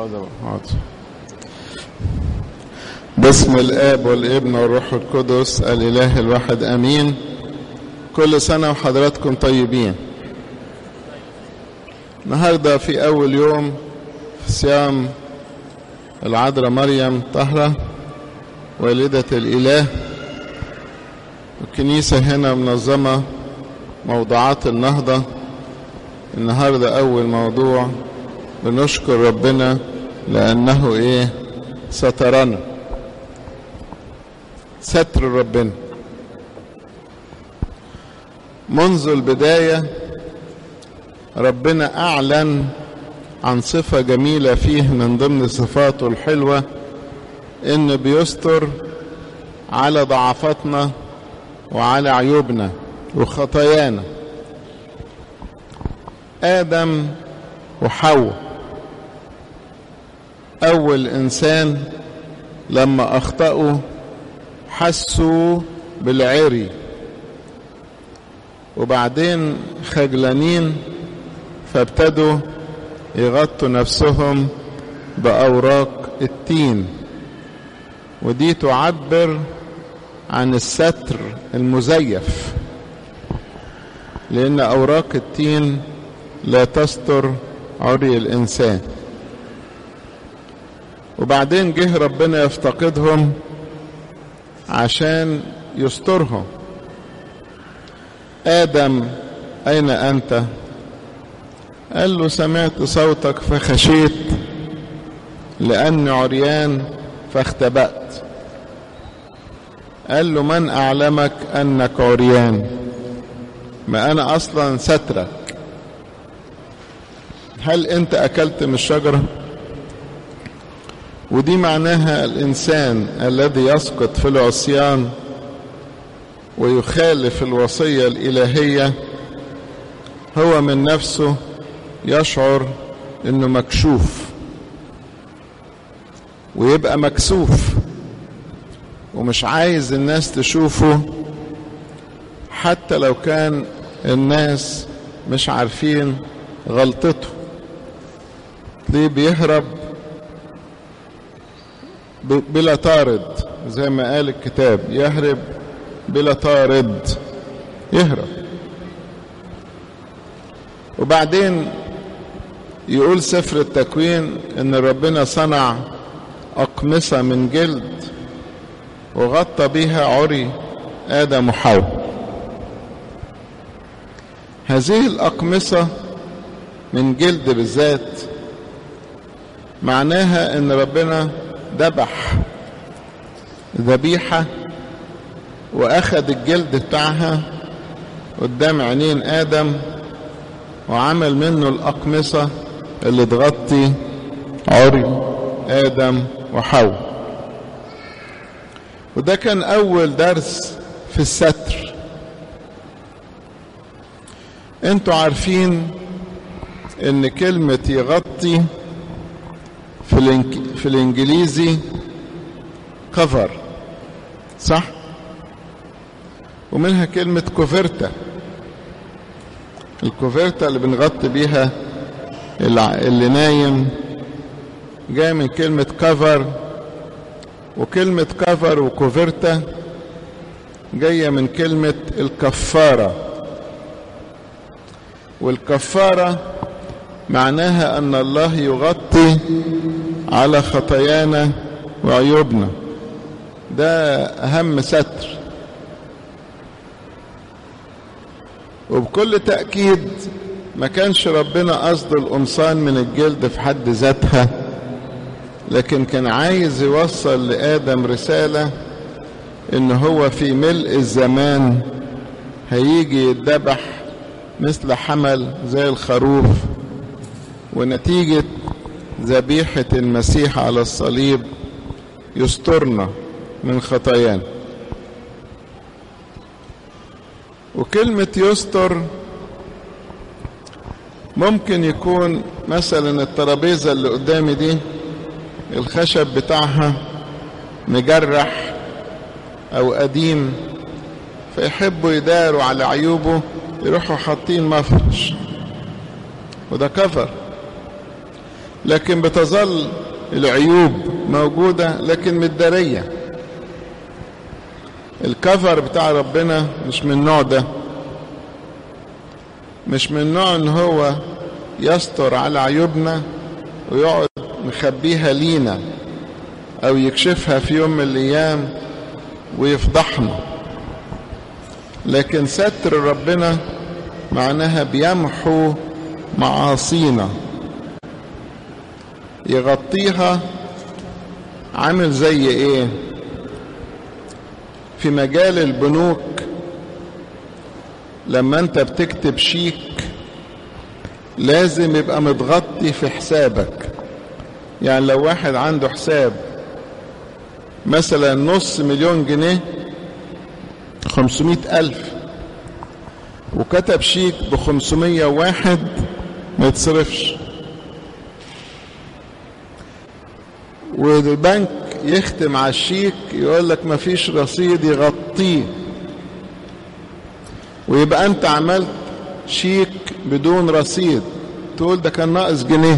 اقعد اقعد باسم الاب والابن والروح القدس الاله الواحد امين كل سنه وحضراتكم طيبين النهارده في اول يوم في صيام العذراء مريم طهره والده الاله الكنيسه هنا منظمه موضوعات النهضه النهارده اول موضوع بنشكر ربنا لانه ايه سترنا ستر ربنا منذ البدايه ربنا اعلن عن صفه جميله فيه من ضمن صفاته الحلوه ان بيستر على ضعفاتنا وعلى عيوبنا وخطايانا ادم وحواء اول انسان لما اخطاوا حسوا بالعري وبعدين خجلانين فابتدوا يغطوا نفسهم باوراق التين ودي تعبر عن الستر المزيف لان اوراق التين لا تستر عري الانسان وبعدين جه ربنا يفتقدهم عشان يسترهم ادم اين انت قال له سمعت صوتك فخشيت لاني عريان فاختبأت قال له من اعلمك انك عريان ما انا اصلا سترك هل انت اكلت من الشجره ودي معناها الانسان الذي يسقط في العصيان ويخالف الوصيه الالهيه هو من نفسه يشعر انه مكشوف ويبقى مكسوف ومش عايز الناس تشوفه حتى لو كان الناس مش عارفين غلطته ليه بيهرب بلا طارد زي ما قال الكتاب يهرب بلا طارد يهرب وبعدين يقول سفر التكوين ان ربنا صنع اقمصة من جلد وغطى بها عري ادم وحواء هذه الاقمصة من جلد بالذات معناها ان ربنا ذبح ذبيحة واخد الجلد بتاعها قدام عينين ادم وعمل منه الاقمصة اللي تغطي عري ادم وحواء وده كان اول درس في الستر انتوا عارفين ان كلمة يغطي في, الانك... في الانجليزي كفر صح ومنها كلمة كوفرتا الكوفرتا اللي بنغطي بيها اللي نايم جاي من كلمة كفر وكلمة كفر وكوفرتا جاية من كلمة الكفارة والكفارة معناها أن الله يغطي على خطايانا وعيوبنا ده أهم ستر وبكل تأكيد ما كانش ربنا قصد القمصان من الجلد في حد ذاتها لكن كان عايز يوصل لآدم رسالة إن هو في ملء الزمان هيجي يتذبح مثل حمل زي الخروف ونتيجة ذبيحة المسيح على الصليب يسترنا من خطايانا وكلمة يستر ممكن يكون مثلا الترابيزة اللي قدامي دي الخشب بتاعها مجرح او قديم فيحبوا يداروا على عيوبه يروحوا حاطين مفرش وده كفر لكن بتظل العيوب موجودة لكن متدارية الكفر بتاع ربنا مش من النوع ده مش من نوع ان هو يستر على عيوبنا ويقعد مخبيها لينا او يكشفها في يوم من الايام ويفضحنا لكن ستر ربنا معناها بيمحو معاصينا يغطيها عامل زي ايه في مجال البنوك لما انت بتكتب شيك لازم يبقى متغطي في حسابك يعني لو واحد عنده حساب مثلا نص مليون جنيه خمسمائة ألف وكتب شيك بخمسمية واحد ما يتصرفش والبنك يختم على الشيك يقول لك ما فيش رصيد يغطيه ويبقى انت عملت شيك بدون رصيد تقول ده كان ناقص جنيه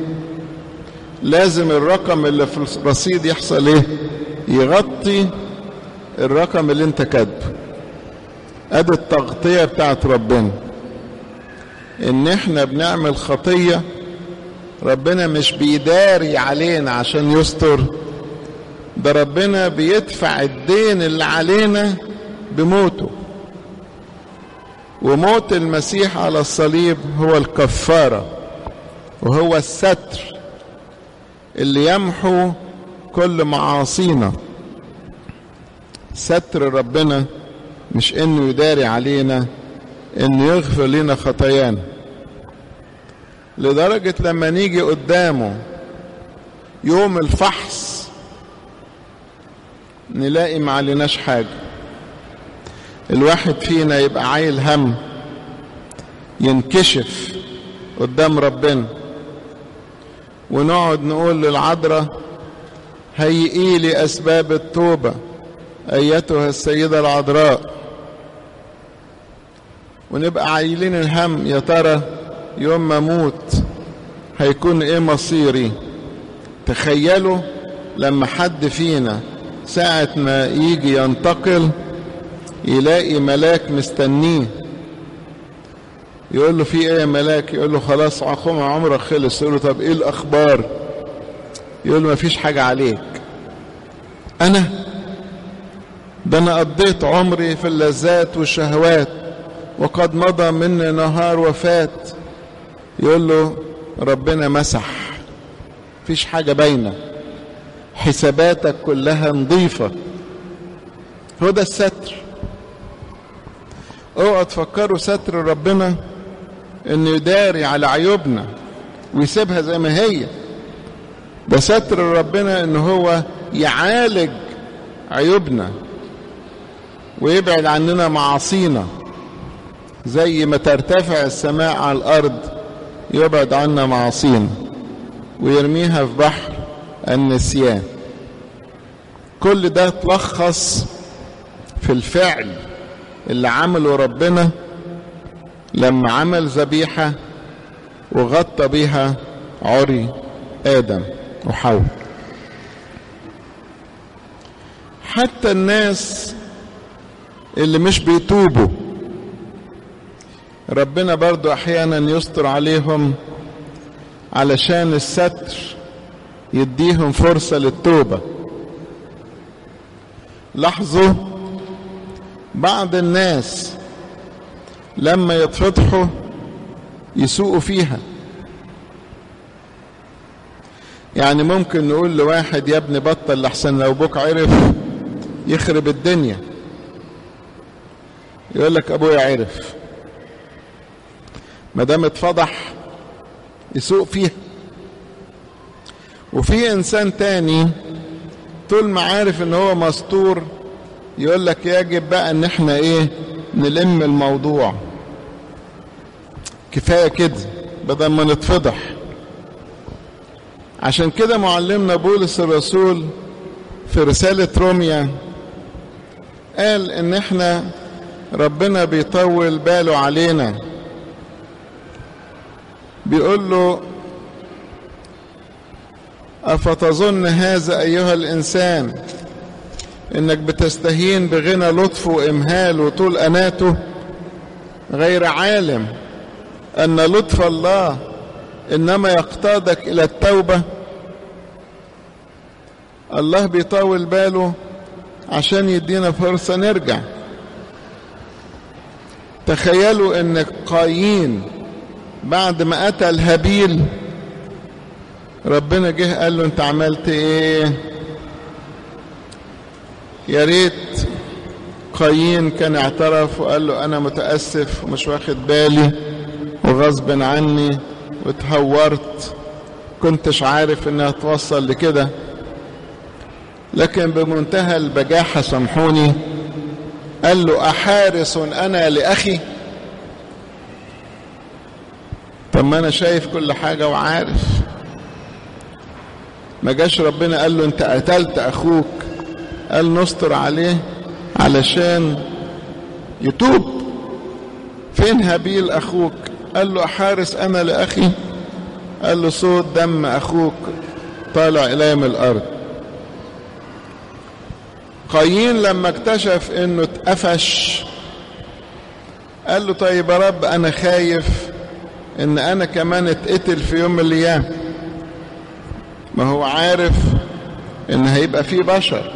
لازم الرقم اللي في الرصيد يحصل ايه يغطي الرقم اللي انت كاتبه ادي التغطية بتاعت ربنا ان احنا بنعمل خطية ربنا مش بيداري علينا عشان يستر ده ربنا بيدفع الدين اللي علينا بموته وموت المسيح على الصليب هو الكفارة وهو الستر اللي يمحو كل معاصينا ستر ربنا مش انه يداري علينا انه يغفر لنا خطايانا لدرجة لما نيجي قدامه يوم الفحص نلاقي ما عليناش حاجة الواحد فينا يبقى عايل هم ينكشف قدام ربنا ونقعد نقول للعذراء هيئي لي أسباب التوبة أيتها السيدة العذراء ونبقى عايلين الهم يا ترى يوم ما اموت هيكون ايه مصيري تخيلوا لما حد فينا ساعة ما يجي ينتقل يلاقي ملاك مستنيه يقول له في ايه يا ملاك يقول له خلاص عقوم عمرك خلص يقول له طب ايه الاخبار يقول له مفيش حاجة عليك انا ده انا قضيت عمري في اللذات والشهوات وقد مضى مني نهار وفات يقول له ربنا مسح فيش حاجة باينة حساباتك كلها نظيفة هو ده الستر اوعوا تفكروا ستر ربنا انه يداري على عيوبنا ويسيبها زي ما هي ده ستر ربنا ان هو يعالج عيوبنا ويبعد عننا معاصينا زي ما ترتفع السماء على الارض يبعد عنا معاصينا ويرميها في بحر النسيان كل ده تلخص في الفعل اللي عمله ربنا لما عمل ذبيحة وغطى بيها عري آدم وحواء حتى الناس اللي مش بيتوبوا ربنا برضو احيانا يستر عليهم علشان الستر يديهم فرصة للتوبة لاحظوا بعض الناس لما يتفضحوا يسوقوا فيها يعني ممكن نقول لواحد يا ابني بطل لحسن لو ابوك عرف يخرب الدنيا يقول لك ابويا عرف ما دام اتفضح يسوق فيها وفي انسان تاني طول ما عارف ان هو مستور يقول لك يجب بقى ان احنا ايه نلم الموضوع كفايه كده بدل ما نتفضح عشان كده معلمنا بولس الرسول في رسالة روميا قال ان احنا ربنا بيطول باله علينا بيقول له أفتظن هذا أيها الإنسان إنك بتستهين بغنى لطفه وإمهال وطول أناته غير عالم أن لطف الله إنما يقتادك إلى التوبة الله بيطول باله عشان يدينا فرصة نرجع تخيلوا ان قايين بعد ما قتل هابيل ربنا جه قال له انت عملت ايه يا ريت قايين كان اعترف وقال له انا متاسف ومش واخد بالي وغصب عني واتهورت كنتش عارف انها توصل لكده لكن بمنتهى البجاحة سامحوني قال له أحارس أنا لأخي طب ما أنا شايف كل حاجة وعارف ما جاش ربنا قال له أنت قتلت أخوك قال نستر عليه علشان يتوب فين هابيل أخوك قال له أحارس أنا لأخي قال له صوت دم أخوك طالع إلي من الأرض قايين لما اكتشف انه اتقفش قال له طيب يا رب انا خايف ان انا كمان اتقتل في يوم من الايام ما هو عارف ان هيبقى فيه بشر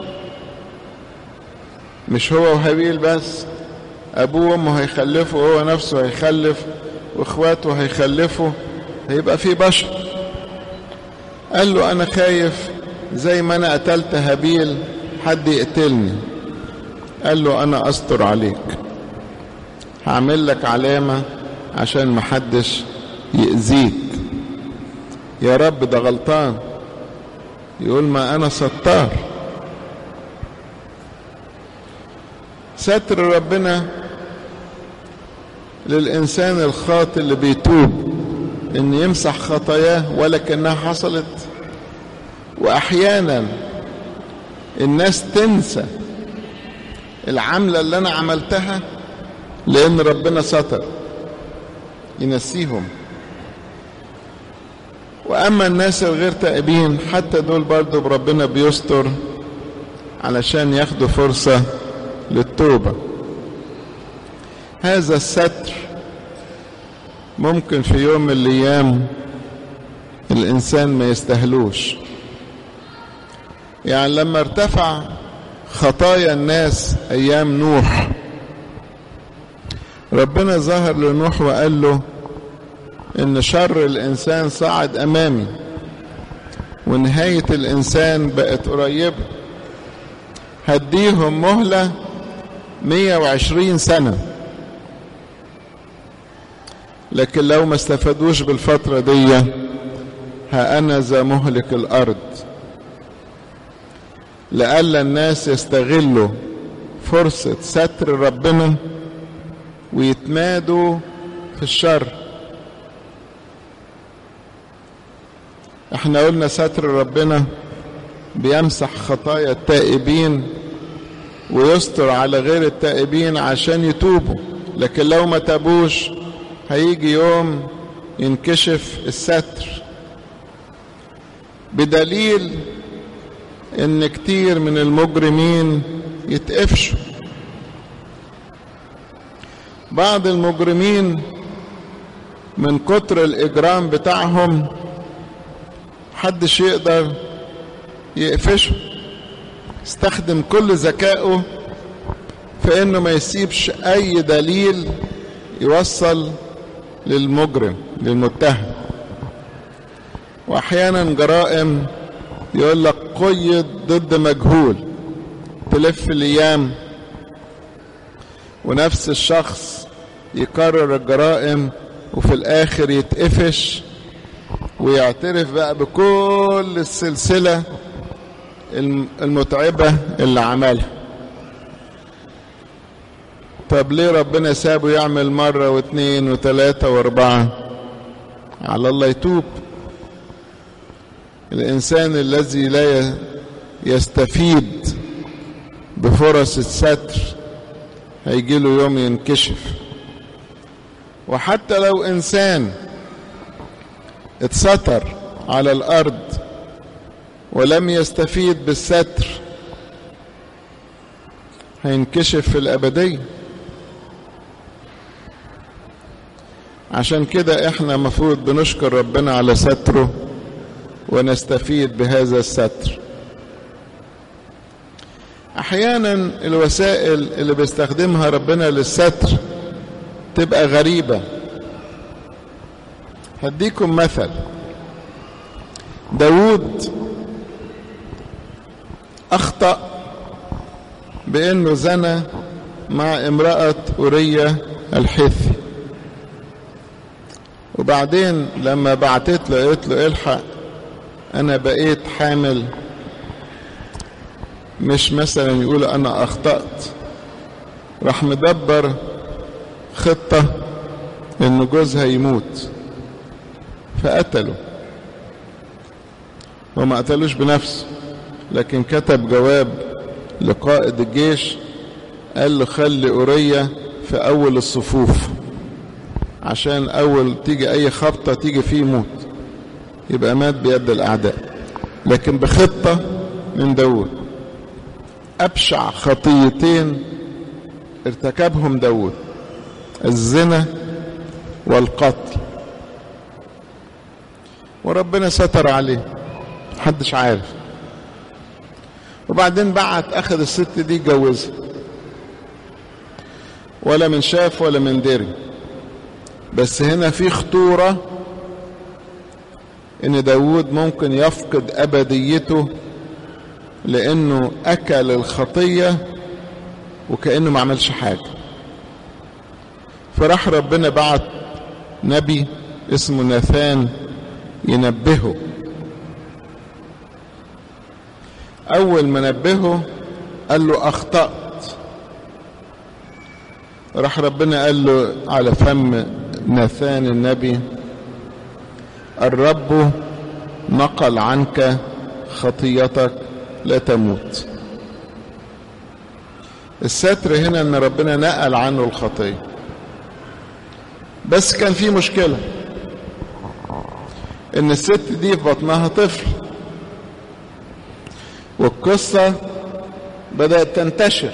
مش هو وهابيل بس ابوه وامه هيخلفوا وهو نفسه هيخلف واخواته هيخلفوا هيبقى فيه بشر قال له انا خايف زي ما انا قتلت هابيل حد يقتلني قال له انا استر عليك هعمل لك علامة عشان محدش يأذيك يا رب ده غلطان يقول ما انا ستار ستر ربنا للإنسان الخاطئ اللي بيتوب إن يمسح خطاياه ولكنها حصلت وأحيانا الناس تنسى العملة اللي أنا عملتها لأن ربنا ستر ينسيهم وأما الناس الغير تائبين حتى دول برضو بربنا بيستر علشان ياخدوا فرصة للتوبة هذا الستر ممكن في يوم من الأيام الإنسان ما يستهلوش يعني لما ارتفع خطايا الناس أيام نوح ربنا ظهر لنوح وقال له إن شر الإنسان صعد أمامي ونهاية الإنسان بقت قريبة هديهم مهلة 120 سنة لكن لو ما استفادوش بالفترة دي ها أنا ذا مهلك الأرض لألا الناس يستغلوا فرصة ستر ربنا ويتمادوا في الشر احنا قلنا ستر ربنا بيمسح خطايا التائبين ويستر على غير التائبين عشان يتوبوا لكن لو ما تابوش هيجي يوم ينكشف الستر بدليل ان كتير من المجرمين يتقفشوا بعض المجرمين من كتر الاجرام بتاعهم محدش يقدر يقفشه استخدم كل ذكائه في انه ما يسيبش اي دليل يوصل للمجرم للمتهم واحيانا جرائم يقول لك قيد ضد مجهول تلف الايام ونفس الشخص يكرر الجرائم وفي الاخر يتقفش ويعترف بقى بكل السلسلة المتعبة اللي عملها طب ليه ربنا سابه يعمل مرة واثنين وثلاثة واربعة على الله يتوب الإنسان الذي لا يستفيد بفرص الستر هيجي له يوم ينكشف وحتى لو إنسان اتستر على الأرض ولم يستفيد بالستر هينكشف في الأبدية عشان كده احنا مفروض بنشكر ربنا على ستره ونستفيد بهذا الستر احيانا الوسائل اللي بيستخدمها ربنا للستر تبقى غريبة هديكم مثل داود اخطأ بانه زنى مع امرأة أورية الحثي وبعدين لما بعتت له قالت له الحق انا بقيت حامل مش مثلا يقول انا اخطأت راح مدبر خطة ان جوزها يموت فقتله هو ما قتلوش بنفسه لكن كتب جواب لقائد الجيش قال له خلي أورية في أول الصفوف عشان أول تيجي أي خبطة تيجي فيه موت يبقى مات بيد الأعداء لكن بخطة من داود أبشع خطيتين ارتكبهم داود الزنا والقتل وربنا ستر عليه محدش عارف وبعدين بعت اخذ الست دي جوزها ولا من شاف ولا من دري بس هنا في خطورة ان داود ممكن يفقد ابديته لانه اكل الخطية وكأنه ما عملش حاجة فراح ربنا بعت نبي اسمه ناثان ينبهه اول ما نبهه قال له اخطأت راح ربنا قال له على فم ناثان النبي الرب نقل عنك خطيتك لا تموت الستر هنا ان ربنا نقل عنه الخطيه بس كان في مشكله ان الست دي في بطنها طفل والقصة بدأت تنتشر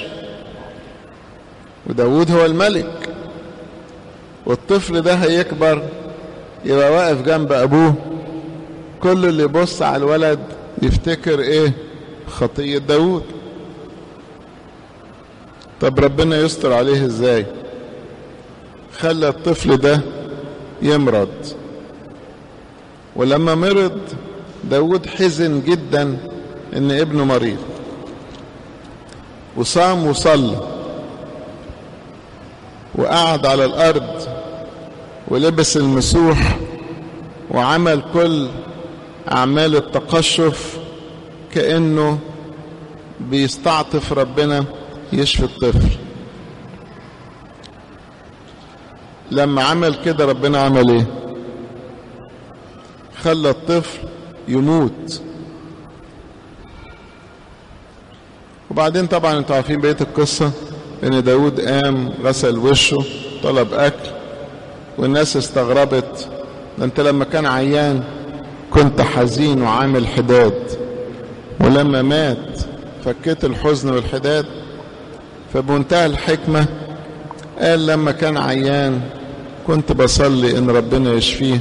وداود هو الملك والطفل ده هيكبر يبقى واقف جنب أبوه كل اللي يبص على الولد يفتكر ايه خطية داود طب ربنا يستر عليه ازاي خلى الطفل ده يمرض ولما مرض داود حزن جدا ان ابنه مريض وصام وصلى وقعد على الارض ولبس المسوح وعمل كل اعمال التقشف كانه بيستعطف ربنا يشفي الطفل لما عمل كده ربنا عمل ايه خلى الطفل يموت وبعدين طبعا انتوا عارفين بقيه القصه ان داود قام غسل وشه طلب اكل والناس استغربت ده انت لما كان عيان كنت حزين وعامل حداد ولما مات فكيت الحزن والحداد فبمنتهى الحكمه قال لما كان عيان كنت بصلي ان ربنا يشفيه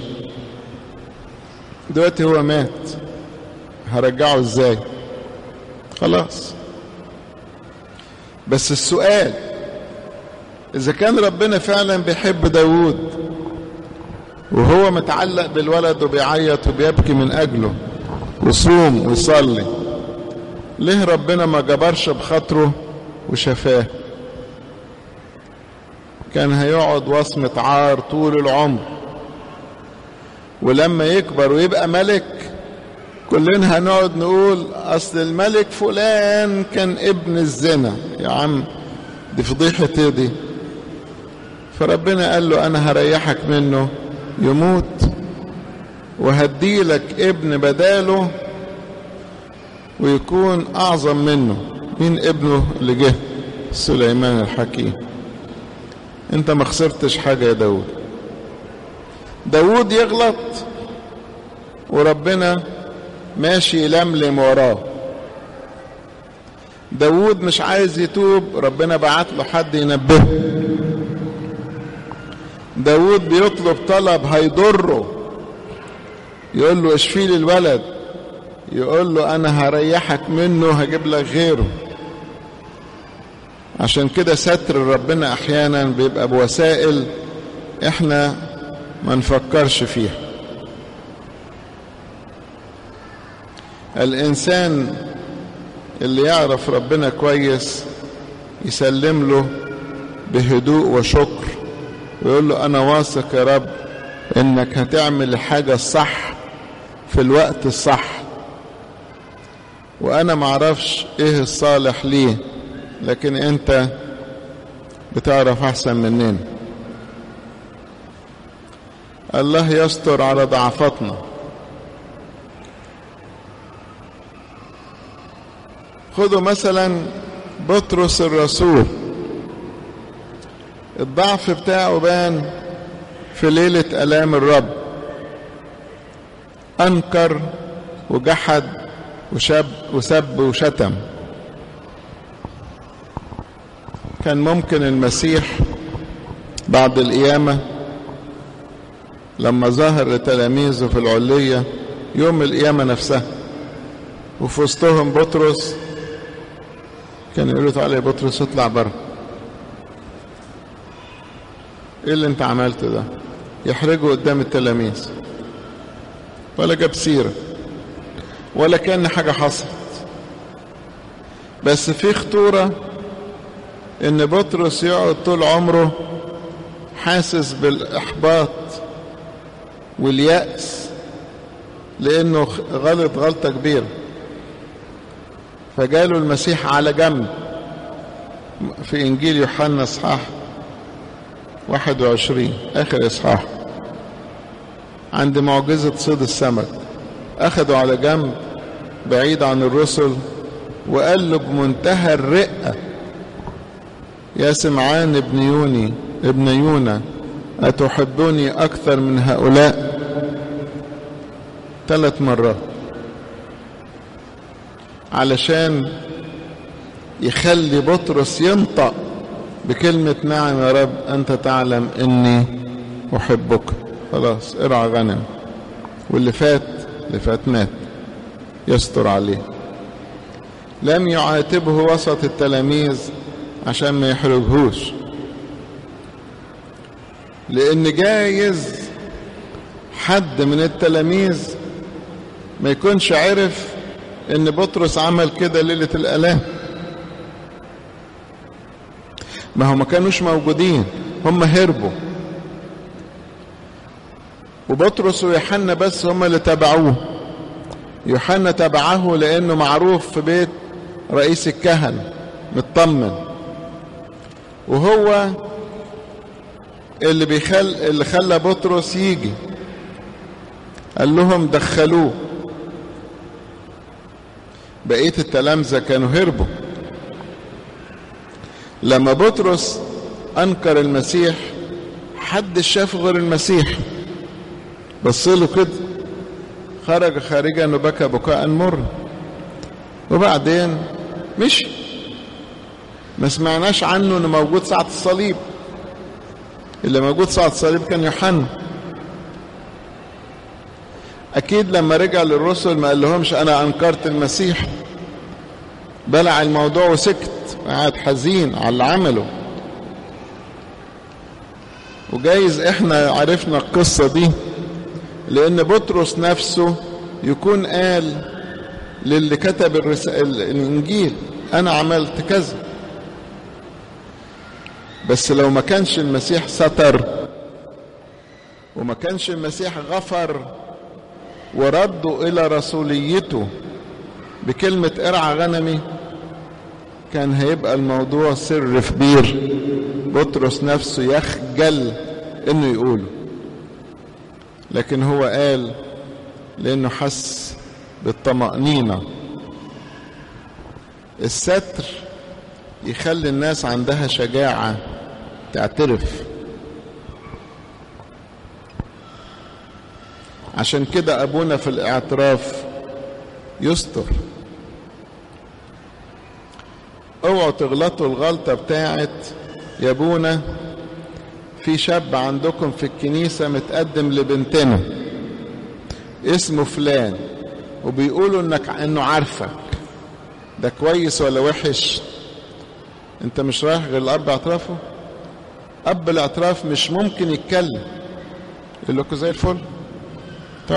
دلوقتي هو مات هرجعه ازاي خلاص بس السؤال اذا كان ربنا فعلا بيحب داود وهو متعلق بالولد وبيعيط وبيبكي من اجله وصوم ويصلي ليه ربنا ما جبرش بخاطره وشفاه كان هيقعد وصمة عار طول العمر ولما يكبر ويبقى ملك كلنا هنقعد نقول اصل الملك فلان كان ابن الزنا يا عم دي فضيحة ايه دي فربنا قال له انا هريحك منه يموت وهديلك ابن بداله ويكون اعظم منه مين ابنه اللي جه سليمان الحكيم انت ما خسرتش حاجة يا داود داود يغلط وربنا ماشي يلملم وراه داود مش عايز يتوب ربنا بعت له حد ينبهه داود بيطلب طلب هيضره يقول له اشفي لي الولد يقول له انا هريحك منه هجيب لك غيره عشان كده ستر ربنا احيانا بيبقى بوسائل احنا ما نفكرش فيها الانسان اللي يعرف ربنا كويس يسلم له بهدوء وشكر ويقول له انا واثق يا رب انك هتعمل الحاجة الصح في الوقت الصح وانا معرفش ايه الصالح ليه لكن انت بتعرف احسن مننا الله يستر على ضعفاتنا خذوا مثلا بطرس الرسول الضعف بتاعه بان في ليلة ألام الرب أنكر وجحد وشب وسب وشتم كان ممكن المسيح بعد القيامة لما ظهر لتلاميذه في العلية يوم القيامة نفسها وفي وسطهم بطرس كان يقولوا تعالى يا بطرس اطلع بره ايه اللي انت عملته ده يحرجه قدام التلاميذ ولا جاب سيره ولا كان حاجه حصلت بس في خطوره ان بطرس يقعد طول عمره حاسس بالاحباط والياس لانه غلط غلطه كبيره فجاله المسيح على جنب في انجيل يوحنا اصحاح 21 اخر اصحاح عند معجزة صيد السمك اخده على جنب بعيد عن الرسل وقال له بمنتهى الرقة يا سمعان ابن يوني ابن يونا أتحبني أكثر من هؤلاء ثلاث مرات علشان يخلي بطرس ينطق بكلمة نعم يا رب أنت تعلم إني أحبك خلاص ارعى غنم واللي فات اللي فات مات يستر عليه لم يعاتبه وسط التلاميذ عشان ما يحرجهوش لأن جايز حد من التلاميذ ما يكونش عرف ان بطرس عمل كده ليلة الالام ما هم ما كانوش موجودين هم هربوا وبطرس ويوحنا بس هم اللي تبعوه يوحنا تبعه لانه معروف في بيت رئيس الكهنة مطمن وهو اللي بيخل اللي خلى بطرس يجي قال لهم دخلوه بقية التلامذة كانوا هربوا لما بطرس أنكر المسيح حد شاف غير المسيح بص له كده خرج خارجا وبكى بكاء مر وبعدين مشي ما سمعناش عنه انه موجود ساعة الصليب اللي موجود ساعة الصليب كان يوحنا اكيد لما رجع للرسل ما قال لهمش انا انكرت المسيح بلع الموضوع وسكت قاعد حزين على اللي عمله وجايز احنا عرفنا القصة دي لان بطرس نفسه يكون قال للي كتب الرسائل الانجيل انا عملت كذا بس لو ما كانش المسيح ستر وما كانش المسيح غفر وردوا الى رسوليته بكلمة ارعى غنمي كان هيبقى الموضوع سر في بير بطرس نفسه يخجل انه يقوله لكن هو قال لانه حس بالطمأنينة الستر يخلي الناس عندها شجاعة تعترف عشان كده ابونا في الاعتراف يستر اوعوا تغلطوا الغلطة بتاعت يا ابونا في شاب عندكم في الكنيسة متقدم لبنتنا اسمه فلان وبيقولوا انك انه عارفك ده كويس ولا وحش انت مش رايح غير الاب اعترافه اب الاعتراف مش ممكن يتكلم يقول لكم زي الفل طب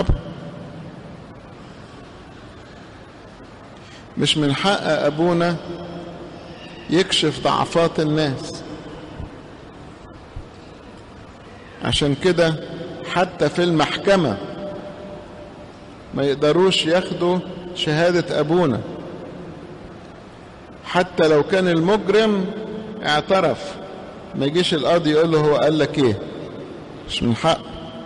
مش من حق ابونا يكشف ضعفات الناس عشان كده حتى في المحكمة ما يقدروش ياخدوا شهادة أبونا حتى لو كان المجرم اعترف ما يجيش القاضي يقول له هو قال لك ايه مش من حق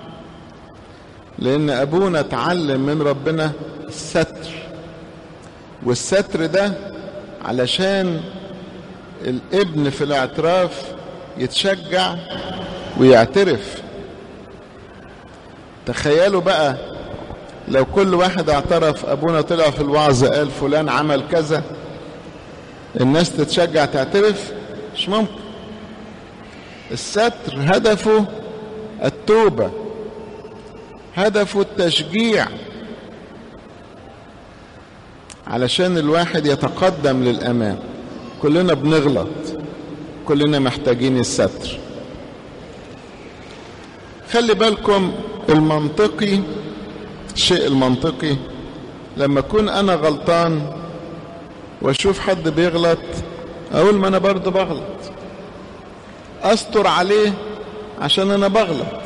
لأن أبونا اتعلم من ربنا الستر والستر ده علشان الابن في الاعتراف يتشجع ويعترف تخيلوا بقى لو كل واحد اعترف ابونا طلع في الوعظ قال فلان عمل كذا الناس تتشجع تعترف مش ممكن الستر هدفه التوبة هدفه التشجيع علشان الواحد يتقدم للأمام كلنا بنغلط كلنا محتاجين الستر خلي بالكم المنطقي الشيء المنطقي لما اكون انا غلطان واشوف حد بيغلط اقول ما انا برضه بغلط استر عليه عشان انا بغلط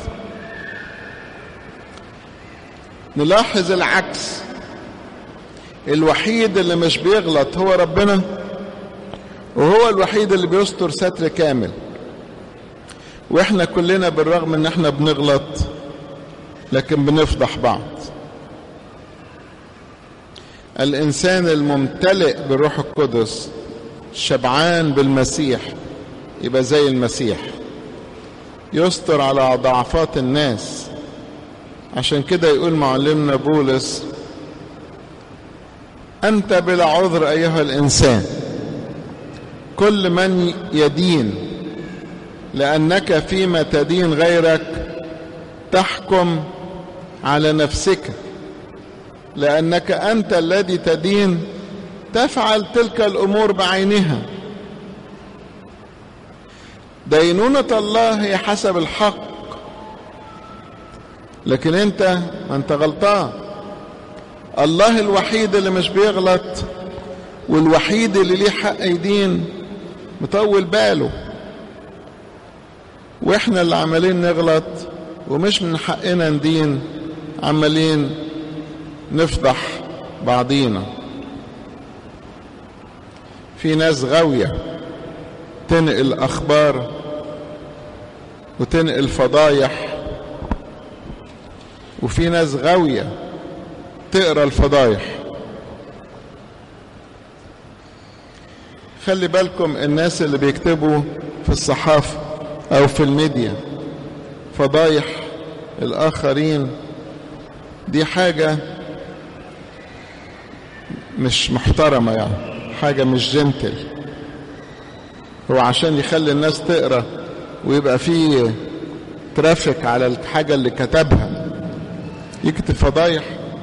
نلاحظ العكس الوحيد اللي مش بيغلط هو ربنا وهو الوحيد اللي بيستر ستر كامل واحنا كلنا بالرغم ان احنا بنغلط لكن بنفضح بعض الانسان الممتلئ بالروح القدس شبعان بالمسيح يبقى زي المسيح يستر على ضعفات الناس عشان كده يقول معلمنا بولس انت بلا عذر ايها الانسان كل من يدين لانك فيما تدين غيرك تحكم على نفسك لانك انت الذي تدين تفعل تلك الامور بعينها دينونه الله هي حسب الحق لكن انت ما انت غلطان الله الوحيد اللي مش بيغلط والوحيد اللي ليه حق يدين مطول باله واحنا اللي عمالين نغلط ومش من حقنا ندين عمالين نفضح بعضينا في ناس غاوية تنقل أخبار وتنقل فضايح وفي ناس غاوية تقرا الفضايح خلي بالكم الناس اللي بيكتبوا في الصحافة أو في الميديا فضايح الآخرين دي حاجة مش محترمة يعني حاجة مش جنتل هو عشان يخلي الناس تقرا ويبقى فيه ترافيك على الحاجة اللي كتبها يكتب فضايح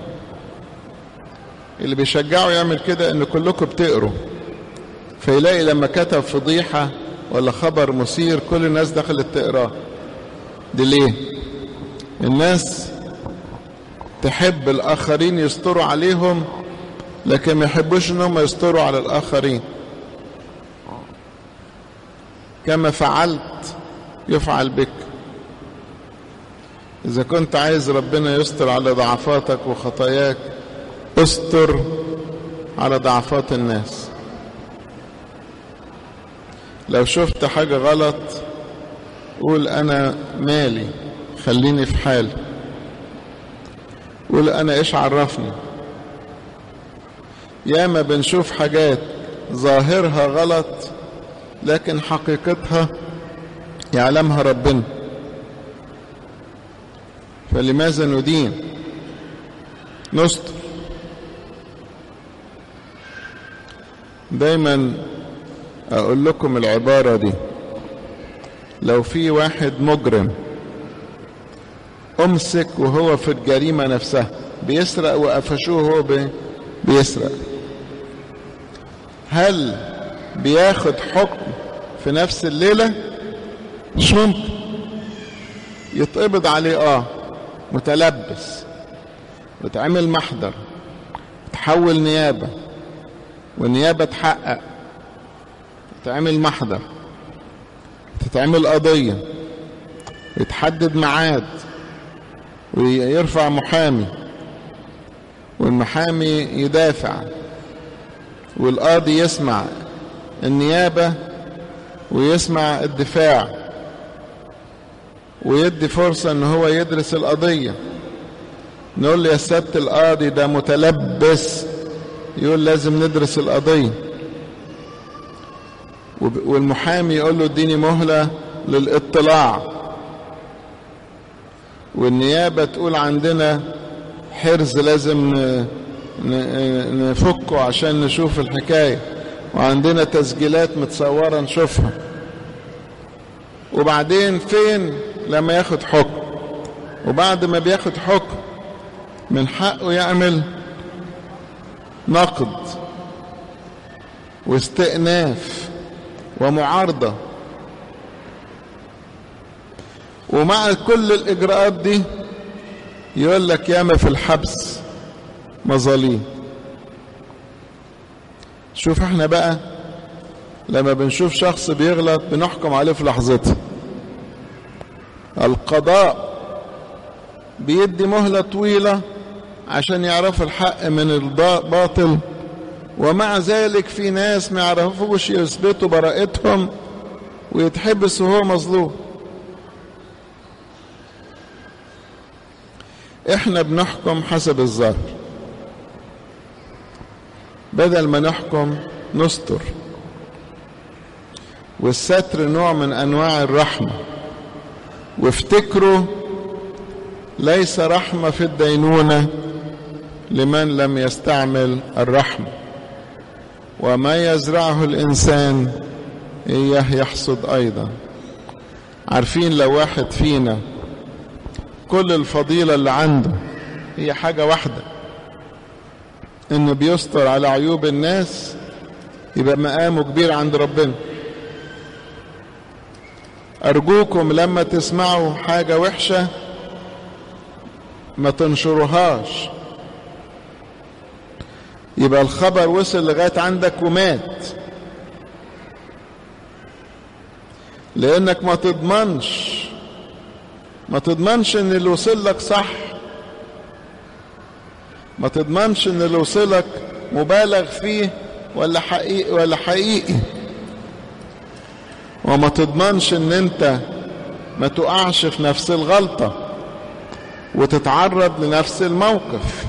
اللي بيشجعه يعمل كده ان كلكم بتقروا فيلاقي لما كتب فضيحة ولا خبر مثير كل الناس دخلت تقراه دي ليه الناس تحب الاخرين يستروا عليهم لكن ما يحبوش انهم يستروا على الاخرين كما فعلت يفعل بك اذا كنت عايز ربنا يستر على ضعفاتك وخطاياك استر على ضعفات الناس لو شفت حاجة غلط قول أنا مالي خليني في حالي قول أنا إيش عرفني ياما بنشوف حاجات ظاهرها غلط لكن حقيقتها يعلمها ربنا فلماذا ندين نستر دايما اقول لكم العبارة دي لو في واحد مجرم امسك وهو في الجريمة نفسها بيسرق وقفشوه وهو بي بيسرق هل بياخد حكم في نفس الليلة مش ممكن يتقبض عليه اه متلبس وتعمل محضر تحول نيابة والنيابة تحقق تعمل محضر تتعمل قضية يتحدد ميعاد ويرفع محامي والمحامي يدافع والقاضي يسمع النيابة ويسمع الدفاع ويدي فرصة ان هو يدرس القضية نقول له يا سيادة القاضي ده متلبس يقول لازم ندرس القضية والمحامي يقول له اديني مهلة للاطلاع والنيابة تقول عندنا حرز لازم نفكه عشان نشوف الحكاية وعندنا تسجيلات متصورة نشوفها وبعدين فين لما ياخد حكم وبعد ما بياخد حكم من حقه يعمل نقد واستئناف ومعارضة ومع كل الإجراءات دي يقول لك ياما في الحبس مظاليم شوف احنا بقى لما بنشوف شخص بيغلط بنحكم عليه في لحظتها القضاء بيدي مهلة طويلة عشان يعرفوا الحق من الباطل ومع ذلك في ناس ما يعرفوش يثبتوا براءتهم ويتحبس وهو مظلوم احنا بنحكم حسب الظاهر بدل ما نحكم نستر والستر نوع من انواع الرحمه وافتكروا ليس رحمه في الدينونه لمن لم يستعمل الرحمه وما يزرعه الانسان اياه يحصد ايضا عارفين لو واحد فينا كل الفضيله اللي عنده هي حاجه واحده انه بيستر على عيوب الناس يبقى مقامه كبير عند ربنا ارجوكم لما تسمعوا حاجه وحشه ما تنشروهاش يبقى الخبر وصل لغايه عندك ومات لانك ما تضمنش ما تضمنش ان اللي وصل لك صح ما تضمنش ان اللي وصلك مبالغ فيه ولا حقيقي ولا حقيقي وما تضمنش ان انت ما تقعش في نفس الغلطة وتتعرض لنفس الموقف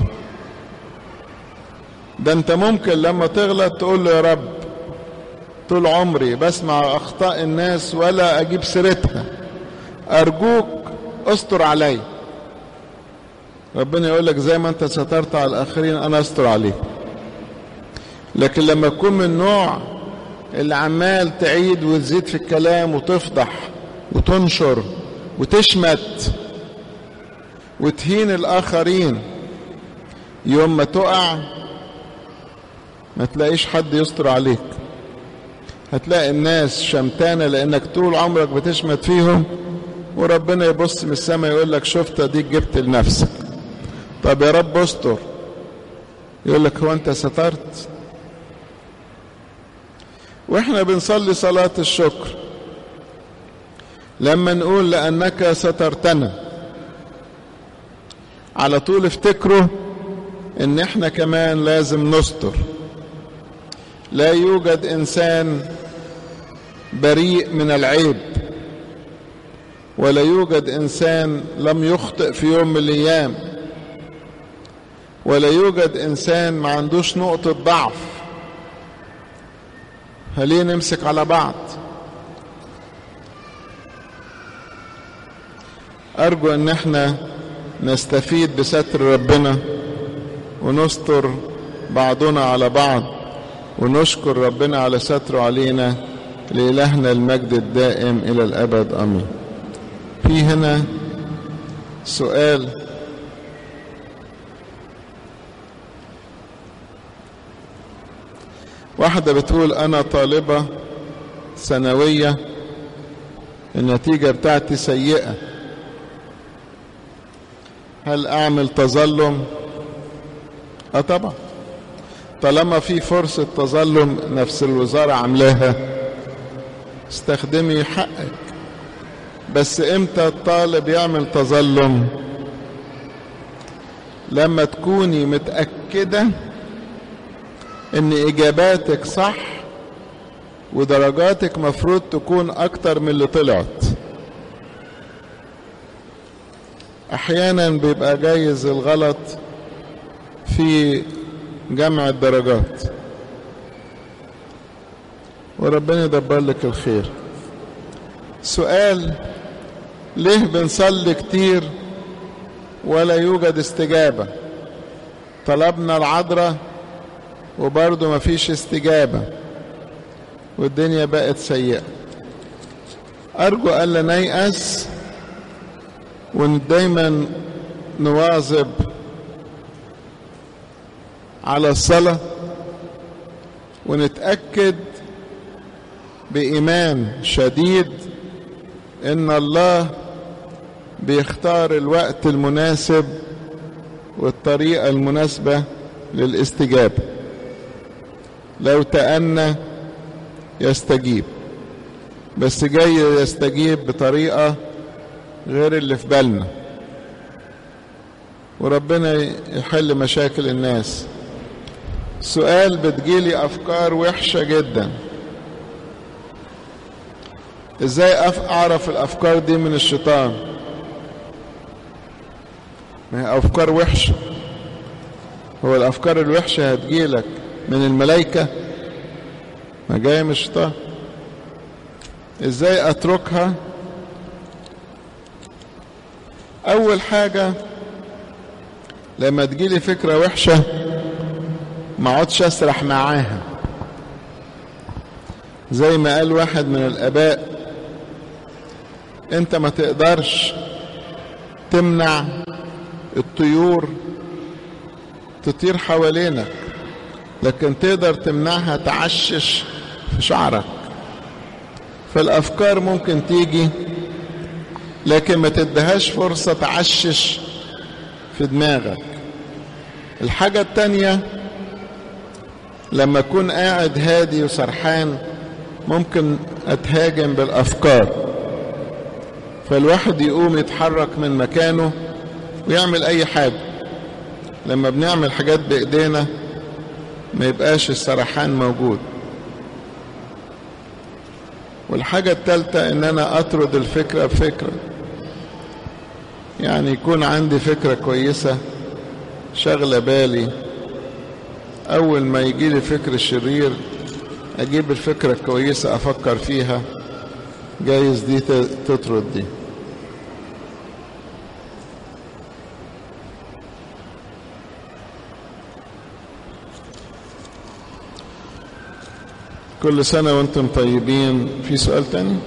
ده انت ممكن لما تغلط تقول له يا رب طول عمري بسمع اخطاء الناس ولا اجيب سيرتها ارجوك استر علي ربنا يقول لك زي ما انت سترت على الاخرين انا استر عليك لكن لما تكون من نوع اللي عمال تعيد وتزيد في الكلام وتفضح وتنشر وتشمت وتهين الاخرين يوم ما تقع ما تلاقيش حد يستر عليك هتلاقي الناس شمتانة لانك طول عمرك بتشمت فيهم وربنا يبص من السماء يقول لك شفت ديك جبت لنفسك طب يا رب استر يقول لك هو انت سترت واحنا بنصلي صلاة الشكر لما نقول لأنك سترتنا على طول افتكروا ان احنا كمان لازم نستر لا يوجد انسان بريء من العيب ولا يوجد انسان لم يخطئ في يوم من الايام ولا يوجد انسان ما عندوش نقطة ضعف فليه نمسك على بعض ارجو ان احنا نستفيد بستر ربنا ونستر بعضنا على بعض ونشكر ربنا على ستره علينا لإلهنا المجد الدائم إلى الأبد أمين في هنا سؤال واحدة بتقول أنا طالبة ثانوية النتيجة بتاعتي سيئة هل أعمل تظلم؟ أه طبعا طالما في فرصة تظلم نفس الوزارة عاملاها استخدمي حقك بس امتى الطالب يعمل تظلم لما تكوني متأكدة ان اجاباتك صح ودرجاتك مفروض تكون اكتر من اللي طلعت احيانا بيبقى جايز الغلط في جمع الدرجات وربنا يدبر لك الخير سؤال ليه بنصلي كتير ولا يوجد استجابة طلبنا العذراء وبرضه مفيش استجابة والدنيا بقت سيئة أرجو ألا نيأس ودايما نواظب على الصلاة ونتأكد بإيمان شديد إن الله بيختار الوقت المناسب والطريقة المناسبة للاستجابة لو تأنى يستجيب بس جاي يستجيب بطريقة غير اللي في بالنا وربنا يحل مشاكل الناس سؤال بتجيلي أفكار وحشة جدا ازاي اعرف الافكار دي من الشيطان ما هي افكار وحشه هو الافكار الوحشه هتجيلك من الملائكه ما جايه من الشيطان ازاي اتركها اول حاجه لما تجيلي فكره وحشه ما اقعدش اسرح معاها زي ما قال واحد من الاباء انت ما تقدرش تمنع الطيور تطير حوالينك لكن تقدر تمنعها تعشش في شعرك فالافكار ممكن تيجي لكن ما تدهاش فرصة تعشش في دماغك الحاجة التانية لما اكون قاعد هادي وسرحان ممكن اتهاجم بالافكار فالواحد يقوم يتحرك من مكانه ويعمل اي حاجة لما بنعمل حاجات بايدينا ما يبقاش السرحان موجود والحاجة التالتة ان انا اطرد الفكرة بفكرة يعني يكون عندي فكرة كويسة شغلة بالي اول ما يجي لي فكر شرير اجيب الفكرة الكويسة افكر فيها جايز دي تطرد دي كل سنة وانتم طيبين في سؤال تاني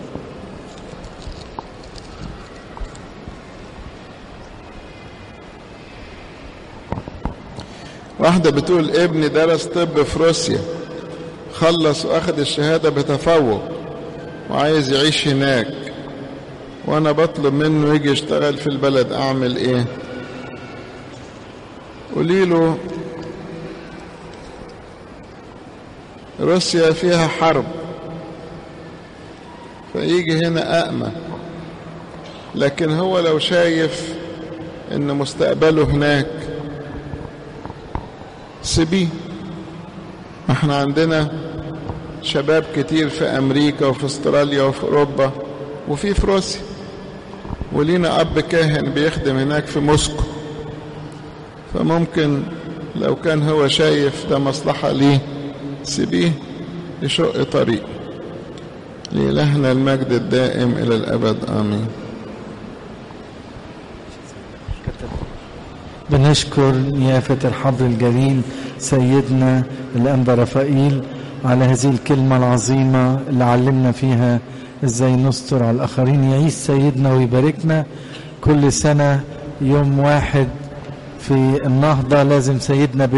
واحدة بتقول ابني درس طب في روسيا خلص واخد الشهادة بتفوق وعايز يعيش هناك وانا بطلب منه يجي يشتغل في البلد اعمل ايه قولي له روسيا فيها حرب فيجي هنا أأمن لكن هو لو شايف ان مستقبله هناك سيبيه احنا عندنا شباب كتير في امريكا وفي استراليا وفي اوروبا وفي في روسيا ولينا اب كاهن بيخدم هناك في موسكو فممكن لو كان هو شايف ده مصلحة ليه سيبيه يشق طريق لإلهنا المجد الدائم إلى الأبد آمين بنشكر يافة الحبر الجليل سيدنا الأنبا رفائيل على هذه الكلمة العظيمة اللي علمنا فيها ازاي نستر على الآخرين يعيش سيدنا ويباركنا كل سنة يوم واحد في النهضة لازم سيدنا